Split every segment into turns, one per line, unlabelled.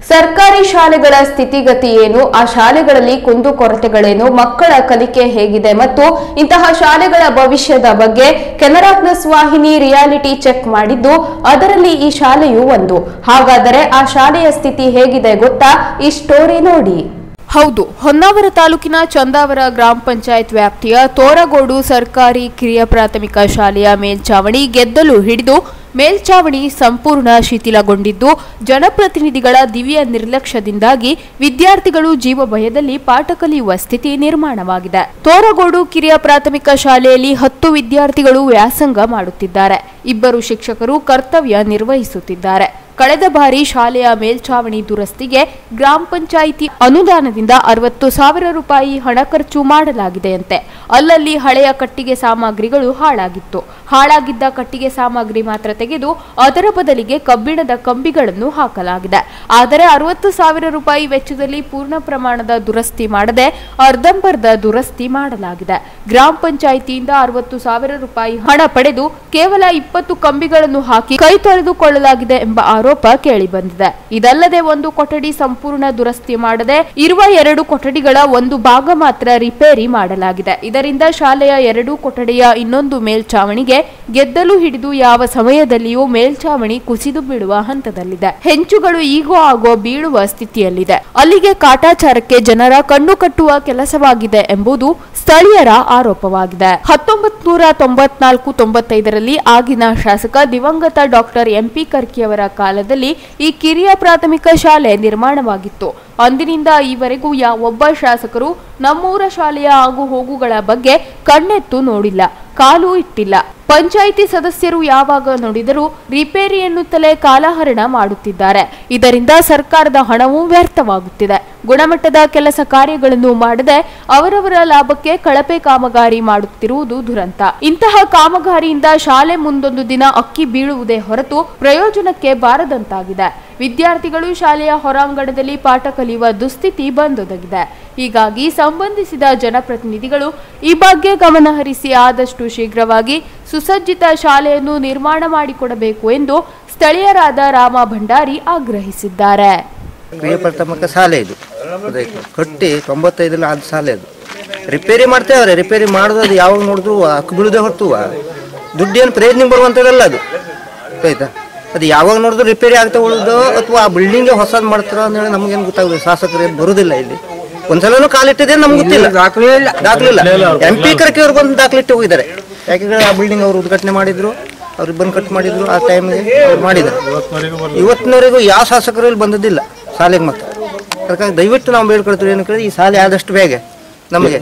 ಸರ್ಕಾರಿ ಶಾಲೆಗಳ ಸ್ಥಿತಿಗತಿ ಏನು ಆ ಶಾಲೆಗಳಲ್ಲಿ ಕುಂದುಕೊರತೆಗಳೇನು ಮಕ್ಕಳ ಕಲಿಕೆ ಹೇಗಿದೆ ಮತ್ತು ಇಂತಹ ಶಾಲೆಗಳ ಭವಿಷ್ಯದ ಬಗ್ಗೆ ಕೆನರಾ ಪ್ಲಸ್ ವಾಹಿನಿ ರಿಯಾಲಿಟಿ ಚೆಕ್ ಮಾಡಿದ್ದು ಅದರಲ್ಲಿ ಈ ಶಾಲೆಯೂ ಒಂದು ಹಾಗಾದರೆ ಆ ಶಾಲೆಯ ಸ್ಥಿತಿ ಹೇಗಿದೆ ಗೊತ್ತಾ ಈ ಸ್ಟೋರಿ ನೋಡಿ ಹೌದು ಹೊನ್ನಾವರ ತಾಲೂಕಿನ ಚಂದಾವರ ಗ್ರಾಮ ಪಂಚಾಯತ್ ವ್ಯಾಪ್ತಿಯ ತೋರಗೋಡು ಸರ್ಕಾರಿ ಕಿರಿಯ ಪ್ರಾಥಮಿಕ ಶಾಲೆಯ ಮೇಲ್ಚಾವಣಿ ಗೆದ್ದಲು ಹಿಡಿದು ಮೇಲ್ಚಾವಣಿ ಸಂಪೂರ್ಣ ಶಿಥಿಲಗೊಂಡಿದ್ದು ಜನಪ್ರತಿನಿಧಿಗಳ ದಿವ್ಯ ನಿರ್ಲಕ್ಷ್ಯದಿಂದಾಗಿ ವಿದ್ಯಾರ್ಥಿಗಳು ಜೀವ ಭಯದಲ್ಲಿ ಪಾಠ ಕಲಿಯುವ ಸ್ಥಿತಿ ನಿರ್ಮಾಣವಾಗಿದೆ ತೋರಗೋಡು ಕಿರಿಯ ಪ್ರಾಥಮಿಕ ಶಾಲೆಯಲ್ಲಿ ಹತ್ತು ವಿದ್ಯಾರ್ಥಿಗಳು ವ್ಯಾಸಂಗ ಮಾಡುತ್ತಿದ್ದಾರೆ ಇಬ್ಬರು ಶಿಕ್ಷಕರು ಕರ್ತವ್ಯ ನಿರ್ವಹಿಸುತ್ತಿದ್ದಾರೆ ಕಳೆದ ಬಾರಿ ಶಾಲೆಯ ಮೇಲ್ಚಾವಣಿ ದುರಸ್ತಿಗೆ ಗ್ರಾಮ ಪಂಚಾಯಿತಿ ಅನುದಾನದಿಂದ ಅರವತ್ತು ಸಾವಿರ ರೂಪಾಯಿ ಹಣ ಖರ್ಚು ಮಾಡಲಾಗಿದೆಯಂತೆ ಅಲ್ಲಲ್ಲಿ ಹಳೆಯ ಕಟ್ಟಿಗೆ ಸಾಮಗ್ರಿಗಳು ಹಾಳಾಗಿತ್ತು ಹಾಳಾಗಿದ್ದ ಕಟ್ಟಿಗೆ ಸಾಮಗ್ರಿ ಮಾತ್ರ ತೆಗೆದು ಅದರ ಬದಲಿಗೆ ಕಬ್ಬಿಣದ ಕಂಬಿಗಳನ್ನು ಹಾಕಲಾಗಿದೆ ಆದರೆ ಅರವತ್ತು ಸಾವಿರ ರೂಪಾಯಿ ವೆಚ್ಚದಲ್ಲಿ ಪೂರ್ಣ ಪ್ರಮಾಣದ ದುರಸ್ತಿ ಮಾಡದೆ ಅರ್ಧಂಬರ್ಧ ದುರಸ್ತಿ ಮಾಡಲಾಗಿದೆ ಗ್ರಾಮ ಪಂಚಾಯಿತಿಯಿಂದ ಅರವತ್ತು ಸಾವಿರ ರೂಪಾಯಿ ಹಣ ಪಡೆದು ಕೇವಲ ಇಪ್ಪತ್ತು ಕಂಬಿಗಳನ್ನು ಹಾಕಿ ಕೈ ತೊಳೆದುಕೊಳ್ಳಲಾಗಿದೆ ಎಂಬ ಆರೋಪ ಕೇಳಿಬಂದಿದೆ ಇದಲ್ಲದೆ ಒಂದು ಕೊಠಡಿ ಸಂಪೂರ್ಣ ದುರಸ್ತಿ ಮಾಡದೆ ಇರುವ ಎರಡು ಕೊಠಡಿಗಳ ಒಂದು ಭಾಗ ಮಾತ್ರ ರಿಪೇರಿ ಮಾಡಲಾಗಿದೆ ಇದರಿಂದ ಶಾಲೆಯ ಎರಡು ಕೊಠಡಿಯ ಇನ್ನೊಂದು ಮೇಲ್ಚಾವಣಿಗೆ ಗೆದ್ದಲು ಹಿಡಿದು ಯಾವ ಸಮಯದಲ್ಲಿಯೂ ಮೇಲ್ಚಾವಣಿ ಕುಸಿದು ಬೀಳುವ ಹಂತದಲ್ಲಿದೆ ಹೆಂಚುಗಳು ಈಗೋ ಆಗೋ ಬೀಳುವ ಸ್ಥಿತಿಯಲ್ಲಿದೆ ಅಲ್ಲಿಗೆ ಕಾಟಾಚಾರಕ್ಕೆ ಜನರ ಕಣ್ಣು ಕಟ್ಟುವ ಕೆಲಸವಾಗಿದೆ ಎಂಬುದು ಸ್ಥಳೀಯರ ಆರೋಪವಾಗಿದೆ ಹತ್ತೊಂಬತ್ ನೂರ ತೊಂಬತ್ನಾಲ್ಕು ತೊಂಬತ್ತೈದರಲ್ಲಿ ಆಗಿನ ಶಾಸಕ ದಿವಂಗತ ಡಾಕ್ಟರ್ ಎಂಪಿ ಕರ್ಕಿಯವರ ಕಾಲದಲ್ಲಿ ಈ ಕಿರಿಯ ಪ್ರಾಥಮಿಕ ಶಾಲೆ ನಿರ್ಮಾಣವಾಗಿತ್ತು ಅಂದಿನಿಂದ ಈವರೆಗೂ ಯಾವ ಒಬ್ಬ ಶಾಸಕರು ನಮ್ಮೂರ ಶಾಲೆಯ ಆಗು ಹೋಗುಗಳ ಬಗ್ಗೆ ಕಣ್ಣೆತ್ತು ನೋಡಿಲ್ಲ ಕಾಲು ಇಟ್ಟಿಲ್ಲ ಪಂಚಾಯಿತಿ ಸದಸ್ಯರು ಯಾವಾಗ ನೋಡಿದರೂ ರಿಪೇರಿ ಎನ್ನುತ್ತಲೇ ಕಾಲಹರಣ ಮಾಡುತ್ತಿದ್ದಾರೆ ಇದರಿಂದ ಸರ್ಕಾರದ ಹಣವೂ ವ್ಯರ್ಥವಾಗುತ್ತಿದೆ ಗುಣಮಟ್ಟದ ಕೆಲಸ ಕಾರ್ಯಗಳನ್ನು ಮಾಡದೆ ಅವರವರ ಲಾಭಕ್ಕೆ ಕಳಪೆ ಕಾಮಗಾರಿ ಮಾಡುತ್ತಿರುವುದು ದುರಂತ ಇಂತಹ ಕಾಮಗಾರಿಯಿಂದ ಶಾಲೆ ಮುಂದೊಂದು ದಿನ ಅಕ್ಕಿ ಬೀಳುವುದೇ ಹೊರತು ಪ್ರಯೋಜನಕ್ಕೆ ಬಾರದಂತಾಗಿದೆ ವಿದ್ಯಾರ್ಥಿಗಳು ಶಾಲೆಯ ಹೊರಾಂಗಣದಲ್ಲಿ ಪಾಠ ಕಲಿಯುವ ದುಸ್ಥಿತಿ ಬಂದೊದಗಿದೆ ಹೀಗಾಗಿ ಸಂಬಂಧಿಸಿದ ಜನಪ್ರತಿನಿಧಿಗಳು ಈ ಬಗ್ಗೆ ಗಮನ ಹರಿಸಿ ಆದಷ್ಟು ಶೀಘ್ರವಾಗಿ ಸುಸಜ್ಜಿತ ಶಾಲೆಯನ್ನು ನಿರ್ಮಾಣ ಮಾಡಿಕೊಡಬೇಕು ಎಂದು ಸ್ಥಳೀಯರಾದ ರಾಮ ಭಂಡಾರಿ ಆಗ್ರಹಿಸಿದ್ದಾರೆ
ಕ್ರಿಯೆ ಪ್ರಾಥಮಿಕ ಶಾಲೆ ಇದು ಗೊತ್ತಾಯ್ತು ಕಟ್ಟಿ ತೊಂಬತ್ತೈದರಲ್ಲಿ ಆದ ಶಾಲೆ ಅದು ರಿಪೇರಿ ಮಾಡ್ತೇವ್ರೆ ರಿಪೇರಿ ಮಾಡೋದು ಅದು ಯಾವಾಗ ನೋಡಿದ್ರು ಅಕ್ಕು ಬೀಳುದೇ ಹೊರ್ತುವ ದುಡ್ಡೇನು ಪ್ರಯೋಜನ ಬರುವಂಥದ್ದಲ್ಲ ಅದು ಗೊತ್ತಾಯ್ತಾ ಅದು ಯಾವಾಗ ನೋಡಿದ್ರು ರಿಪೇರಿ ಆಗ್ತಾ ಉಳಿದು ಅಥವಾ ಆ ಬಿಲ್ಡಿಂಗ್ ಹೊಸದು ಮಾಡ್ತಾರೋ ಅಂತೇಳಿ ನಮಗೇನು ಗೊತ್ತಾಗೋದು ಶಾಸಕರು ಏನು ಬರುದಿಲ್ಲ ಇಲ್ಲಿ ಒಂದ್ಸಲನೂ ಕಾಲಿಟ್ಟಿದೆ ನಮ್ಗೆ ಗೊತ್ತಿಲ್ಲ ದಾಖಲೆ ಇಲ್ಲ ದಾಖಲೆ ಇಲ್ಲ ಎಂ ಪಿ ಕರಕೆ ಅವ್ರು ಬಂದು ದಾಖಲಿಟ್ಟು ಹೋಗಿದ್ದಾರೆ ಯಾಕಂದ್ರೆ ಆ ಬಿಲ್ಡಿಂಗ್ ಅವರು ಉದ್ಘಾಟನೆ ಮಾಡಿದ್ರು ಅವ್ರು ಬಂದು ಕಟ್ ಮಾಡಿದ್ರು ಆ ಟೈಮ್ಗೆ ಅವ್ರು ಮಾಡಿದ್ದಾರೆ ಇವತ್ತಿನವರೆಗೂ ಯಾವ ಶಾಸಕರು ಇಲ್ಲಿ ಬಂದದ್ದಿಲ್ಲ ಶಾಲೆಗೆ ಮತ್ತೆ ಅದಕ್ಕಾಗಿ ದಯವಿಟ್ಟು ನಾವು ಬೇಡ್ಕೊಳ್ತೀವಿ ಏನು ಕೇಳಿದ್ರೆ ಈ ಶಾಲೆ ಆದಷ್ಟು ಬೇಗ ನಮಗೆ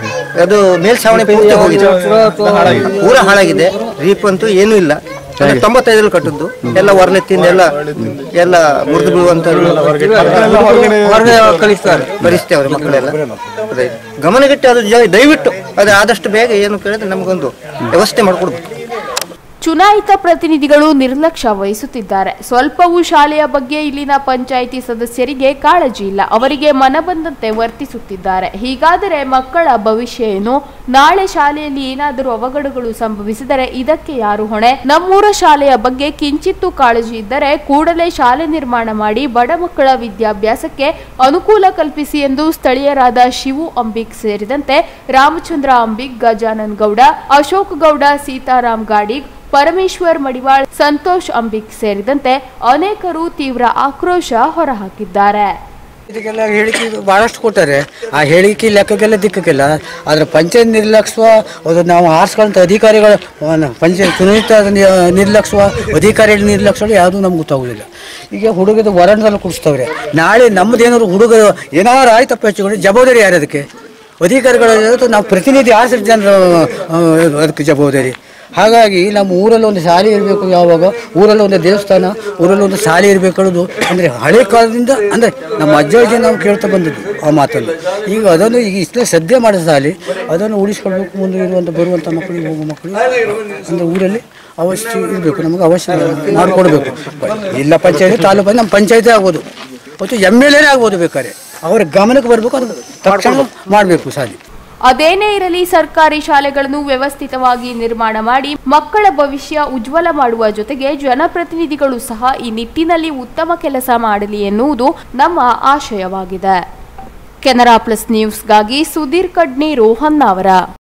ಅದು ಮೇಲ್ಛಾವಣಿ ಪೂರ್ತಿ ಹೋಗಿದೆ ಪೂರ ಹಾಳಾಗಿದೆ ರೀಪ್ ಅಂತೂ ಏನೂ ಇಲ್ಲ ಅಂದ್ರೆ ತೊಂಬತ್ತೈದರಲ್ಲಿ ಕಟ್ಟದ್ದು ಎಲ್ಲ ಹೊರಲೆತ್ತಿಂದ ಎಲ್ಲ ಎಲ್ಲ ಮುರಿದು ಬೀಳುವಂತ ಕಲಿಸ್ತೇವ್ರಿ ಮಕ್ಕಳೆಲ್ಲ ಅದೇ ಗಮನಗಿಟ್ಟು ಅದು ಜ- ದಯವಿಟ್ಟು ಅದು ಆದಷ್ಟು ಬೇಗ ಏನು ಕೇಳಿದ್ರೆ ನಮಗೊಂದು ವ್ಯವಸ್ಥೆ ಮಾಡಿಕೊಡ್ಬೇಕು
ಚುನಾಯಿತ ಪ್ರತಿನಿಧಿಗಳು ನಿರ್ಲಕ್ಷ್ಯ ವಹಿಸುತ್ತಿದ್ದಾರೆ ಸ್ವಲ್ಪವೂ ಶಾಲೆಯ ಬಗ್ಗೆ ಇಲ್ಲಿನ ಪಂಚಾಯಿತಿ ಸದಸ್ಯರಿಗೆ ಕಾಳಜಿ ಇಲ್ಲ ಅವರಿಗೆ ಮನಬಂದಂತೆ ವರ್ತಿಸುತ್ತಿದ್ದಾರೆ ಹೀಗಾದರೆ ಮಕ್ಕಳ ಭವಿಷ್ಯ ಏನು ನಾಳೆ ಶಾಲೆಯಲ್ಲಿ ಏನಾದರೂ ಅವಘಡಗಳು ಸಂಭವಿಸಿದರೆ ಇದಕ್ಕೆ ಯಾರು ಹೊಣೆ ನಮ್ಮೂರ ಶಾಲೆಯ ಬಗ್ಗೆ ಕಿಂಚಿತ್ತೂ ಕಾಳಜಿ ಇದ್ದರೆ ಕೂಡಲೇ ಶಾಲೆ ನಿರ್ಮಾಣ ಮಾಡಿ ಬಡ ಮಕ್ಕಳ ವಿದ್ಯಾಭ್ಯಾಸಕ್ಕೆ ಅನುಕೂಲ ಕಲ್ಪಿಸಿ ಎಂದು ಸ್ಥಳೀಯರಾದ ಶಿವು ಅಂಬಿಕ್ ಸೇರಿದಂತೆ ರಾಮಚಂದ್ರ ಅಂಬಿಕ್ ಗಜಾನನ್ ಗೌಡ ಅಶೋಕ್ ಗೌಡ ಸೀತಾರಾಮ್ ಗಾಡಿಗ್ ಪರಮೇಶ್ವರ್ ಮಡಿವಾಳ್ ಸಂತೋಷ್ ಅಂಬಿಕ್ ಸೇರಿದಂತೆ ಅನೇಕರು ತೀವ್ರ ಆಕ್ರೋಶ ಹೊರಹಾಕಿದ್ದಾರೆ
ಇದಕ್ಕೆಲ್ಲ ಹೇಳಿಕೆ ಭಾಳಷ್ಟು ಕೊಟ್ಟಾರೆ ಆ ಹೇಳಿಕೆ ಲೆಕ್ಕಕ್ಕೆಲ್ಲ ದಿಕ್ಕಕ್ಕೆಲ್ಲ ಆದರೆ ಪಂಚಾಯತ್ ನಿರ್ಲಕ್ಷ್ಯ ಅದು ನಾವು ಆರಿಸ್ಕೊಂತ ಅಧಿಕಾರಿಗಳ ಪಂಚಾಯತ್ ಚುನಾಯಿತ ನಿ- ನಿರ್ಲಕ್ಷ್ಯ ಅಧಿಕಾರಿಗಳ ನಿರ್ಲಕ್ಷ್ಯ ಯಾವುದೂ ನಮ್ಗೆ ಗೊತ್ತಾಗೋದಿಲ್ಲ ಈಗ ಹುಡುಗದ ವರಂಡದಲ್ಲಿ ಕುಡಿಸ್ತವ್ರೆ ನಾಳೆ ನಮ್ಮದು ಏನಾದ್ರು ಹುಡುಗ ಏನಾರು ಆಯ್ತಪ್ಪ ಹೆಚ್ಚುಕೊಂಡು ಜವಾಬ್ದಾರಿ ಯಾರು ಅದಕ್ಕೆ ಅಧಿಕಾರಿಗಳ ಜೊತೆ ನಾವು ಪ್ರತಿನಿಧಿ ಆರಿಸಿದ ಜನರು ಆ, ಅದಕ್ಕೆ ಜವಾಬ್ದಾರಿ ಹಾಗಾಗಿ ನಮ್ಮ ಊರಲ್ಲಿ ಒಂದು ಶಾಲೆ ಇರಬೇಕು ಯಾವಾಗ ಊರಲ್ಲಿ ಒಂದು ದೇವಸ್ಥಾನ ಊರಲ್ಲಿ ಒಂದು ಶಾಲೆ ಇರಬೇಕು ಅನ್ನೋದು ಅಂದರೆ ಹಳೆ ಕಾಲದಿಂದ ಅಂದರೆ ನಮ್ಮ ಅಜ್ಜ ಅಜ್ಜಿ ನಾವು ಕೇಳ್ತಾ ಬಂದಿದ್ದು ಆ ಮಾತನ್ನು ಈಗ ಅದನ್ನು ಈಗ ಇಷ್ಟೇ ಸದ್ಯ ಮಾಡಿದ ಶಾಲೆ ಅದನ್ನು ಉಳಿಸ್ಕೊಳ್ಬೇಕು ಮುಂದೆ ಇರುವಂಥ ಬರುವಂಥ ಮಕ್ಕಳಿಗೆ ಹೋಗೋ ಮಕ್ಕಳಿಗೆ ಅಂದರೆ ಊರಲ್ಲಿ ಅವಶ್ಯ ಇರಬೇಕು ನಮಗೆ ಅವಶ್ಯ ಮಾಡಿಕೊಡ್ಬೇಕು ಇಲ್ಲ ಪಂಚಾಯತಿ ತಾಲೂಕು ನಮ್ಮ ಪಂಚಾಯತಿ ಆಗ್ಬೋದು ಮತ್ತು ಎಮ್ ಎಲ್ ಎನೇ ಆಗ್ಬೋದು ಬೇಕಾದ್ರೆ ಅವ್ರ ಗಮನಕ್ಕೆ ಬರಬೇಕು ಅದು ತಕ್ಷಣ ಮಾಡಬೇಕು ಶಾಲೆ
ಅದೇನೇ ಇರಲಿ ಸರ್ಕಾರಿ ಶಾಲೆಗಳನ್ನು ವ್ಯವಸ್ಥಿತವಾಗಿ ನಿರ್ಮಾಣ ಮಾಡಿ ಮಕ್ಕಳ ಭವಿಷ್ಯ ಉಜ್ವಲ ಮಾಡುವ ಜೊತೆಗೆ ಜನಪ್ರತಿನಿಧಿಗಳು ಸಹ ಈ ನಿಟ್ಟಿನಲ್ಲಿ ಉತ್ತಮ ಕೆಲಸ ಮಾಡಲಿ ಎನ್ನುವುದು ನಮ್ಮ ಆಶಯವಾಗಿದೆ ಕೆನರಾ ಪ್ಲಸ್ ನ್ಯೂಸ್ಗಾಗಿ ಸುಧೀರ್ ಕಡ್ನಿ ರೋಹನ್ ಅವರ